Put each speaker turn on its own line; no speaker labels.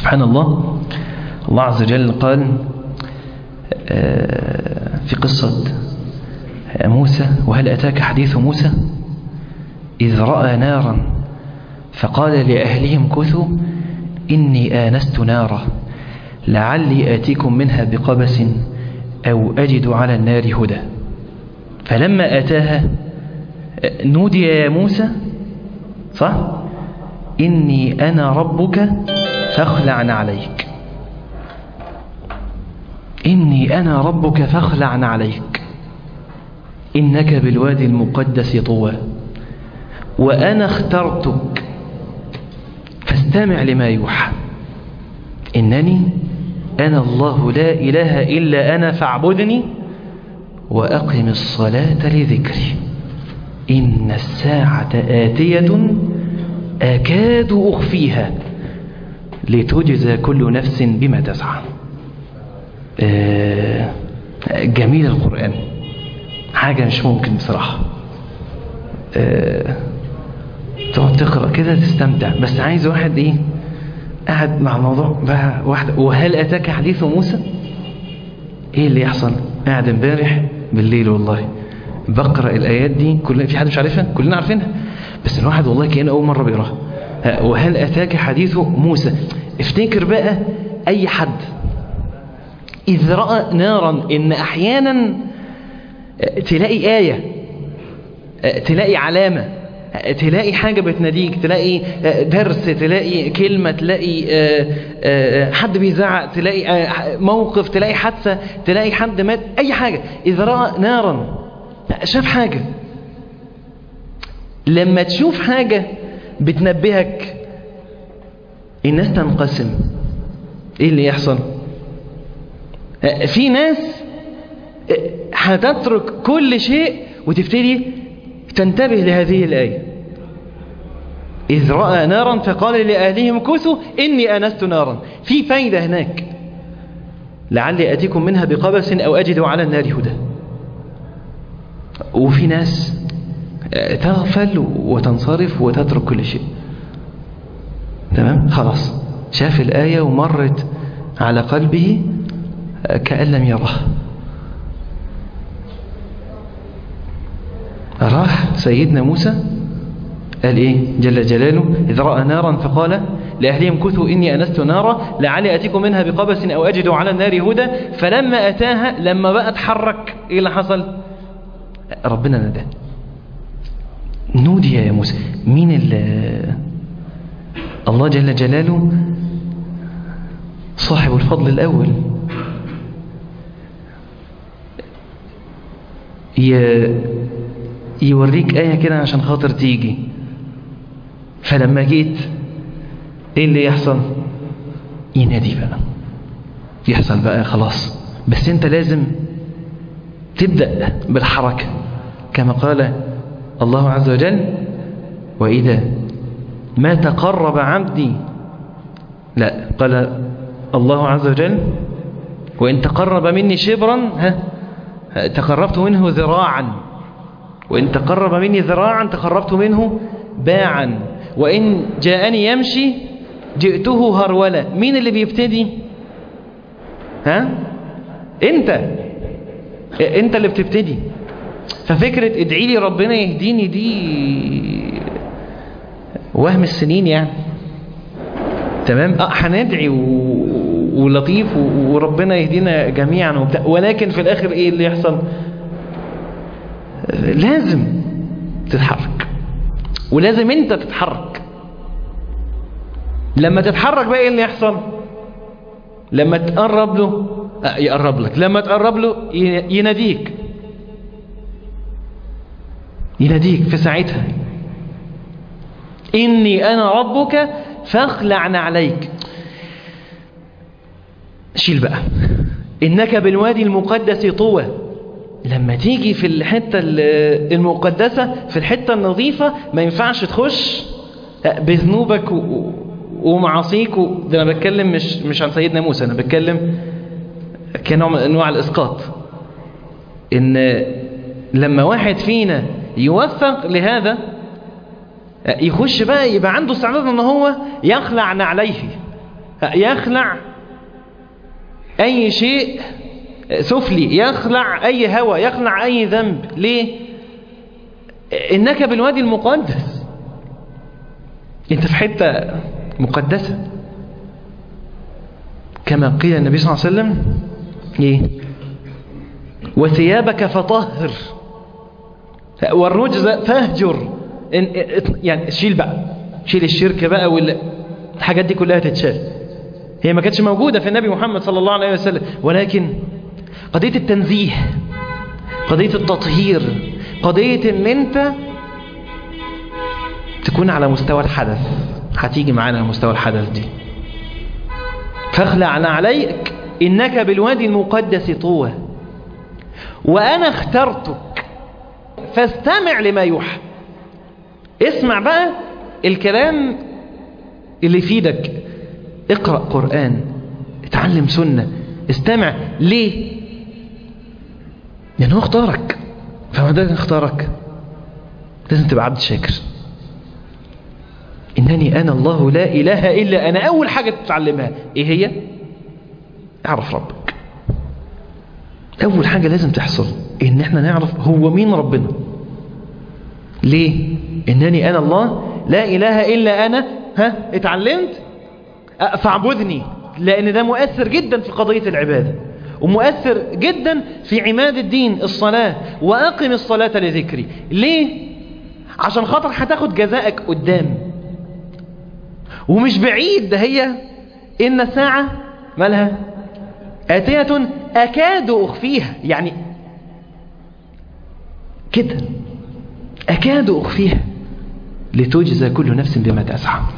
سبحان الله الله عز وجل قال في قصة موسى وهل أتاك حديث موسى إذ رأى نارا فقال لأهلهم كثوا إني آنست نارا لعلي آتيكم منها بقبس أو أجد على النار هدى فلما أتاها نودي يا موسى صح إني أنا ربك فاخلع عليك إني أنا ربك فاخلع عليك إنك بالوادي المقدس طوى وأنا اخترتك فاستمع لما يوحى إنني أنا الله لا إله إلا أنا فاعبدني وأقم الصلاة لذكري إن الساعة آتية أكاد أخفيها لتجزى كل نفس بما تسعى آه جميل القرآن حاجة مش ممكن بصراحة آه تقعد تقرأ كده تستمتع بس عايز واحد ايه قاعد مع الموضوع بقى واحد وهل أتاك حديث موسى ايه اللي يحصل قاعد امبارح بالليل والله بقرأ الآيات دي كل في حد مش عارفها كلنا عارفينها بس الواحد والله كأنه أول مرة بيقراها وهل أتاك حديث موسى افتكر بقى أي حد إذ رأى نارا إن أحيانا تلاقي آية تلاقي علامة تلاقي حاجة بتناديك تلاقي درس تلاقي كلمة تلاقي حد بيزعق تلاقي موقف تلاقي حادثة تلاقي حد مات أي حاجة إذا رأى نارا شاف حاجة لما تشوف حاجة بتنبهك الناس تنقسم ايه اللي يحصل في ناس هتترك كل شيء وتبتدي تنتبه لهذه الآية إذ رأى نارا فقال لأهلهم كثوا إني أنست نارا في فايدة هناك لعلي أتيكم منها بقبس أو أجد على النار هدى وفي ناس تغفل وتنصرف وتترك كل شيء تمام خلاص شاف الآية ومرت على قلبه كأن لم يراه راح سيدنا موسى قال ايه جل جلاله إذ رأى نارا فقال لأهلهم كثوا إني أنست نارا لعلي أتيكم منها بقبس أو أجد على النار هدى فلما أتاها لما بقى اتحرك إيه اللي حصل ربنا نداه نودي يا موسى مين اللي الله جل جلاله صاحب الفضل الأول يوريك آية كده عشان خاطر تيجي فلما جيت ايه اللي يحصل ينادي بقى يحصل بقى خلاص بس انت لازم تبدأ بالحركة كما قال الله عز وجل وإذا ما تقرب عبدي لا قال الله عز وجل وإن تقرب مني شبرا ها تقربت منه ذراعا وإن تقرب مني ذراعا تقربت منه باعا وإن جاءني يمشي جئته هرولة مين اللي بيبتدي ها انت انت اللي بتبتدي ففكرة ادعي لي ربنا يهديني دي وهم السنين يعني تمام اه هندعي و... ولطيف و... وربنا يهدينا جميعا وبتاع ولكن في الاخر ايه اللي يحصل لازم تتحرك ولازم انت تتحرك لما تتحرك بقى ايه اللي يحصل لما تقرب له اه يقرب لك لما تقرب له يناديك يناديك في ساعتها إني أنا ربك فاخلع عليك شيل بقى إنك بالوادي المقدس طوى لما تيجي في الحتة المقدسة في الحتة النظيفة ما ينفعش تخش بذنوبك ومعاصيك ده أنا بتكلم مش مش عن سيدنا موسى أنا بتكلم كنوع من أنواع الإسقاط إن لما واحد فينا يوفق لهذا يخش بقى يبقى عنده استعداد ان هو يخلع عليه يخلع أي شيء سفلي يخلع أي هوى يخلع أي ذنب ليه إنك بالوادي المقدس أنت في حتة مقدسة كما قيل النبي صلى الله عليه وسلم إيه وثيابك فطهر والرجز فاهجر يعني شيل بقى شيل الشرك بقى والحاجات دي كلها تتشال هي ما كانتش موجودة في النبي محمد صلى الله عليه وسلم ولكن قضية التنزيه قضية التطهير قضية ان انت تكون على مستوى الحدث هتيجي معانا على مستوى الحدث دي فاخلع عليك انك بالوادي المقدس طوى وانا اخترتك فاستمع لما يوحى اسمع بقى الكلام اللي يفيدك اقرأ قرآن اتعلم سنة استمع ليه يعني هو اختارك فما ده اختارك لازم تبقى عبد شاكر إنني أنا الله لا إله إلا أنا أول حاجة تتعلمها إيه هي اعرف ربك أول حاجة لازم تحصل إن احنا نعرف هو مين ربنا ليه إنني أنا الله لا إله إلا أنا ها اتعلمت فاعبدني لأن ده مؤثر جدا في قضية العبادة ومؤثر جدا في عماد الدين الصلاة وأقم الصلاة لذكري ليه؟ عشان خاطر هتاخد جزائك قدام ومش بعيد ده هي إن الساعة مالها آتية أكاد أخفيها يعني كده أكاد أخفيها لتجزى كل نفس بما تسعى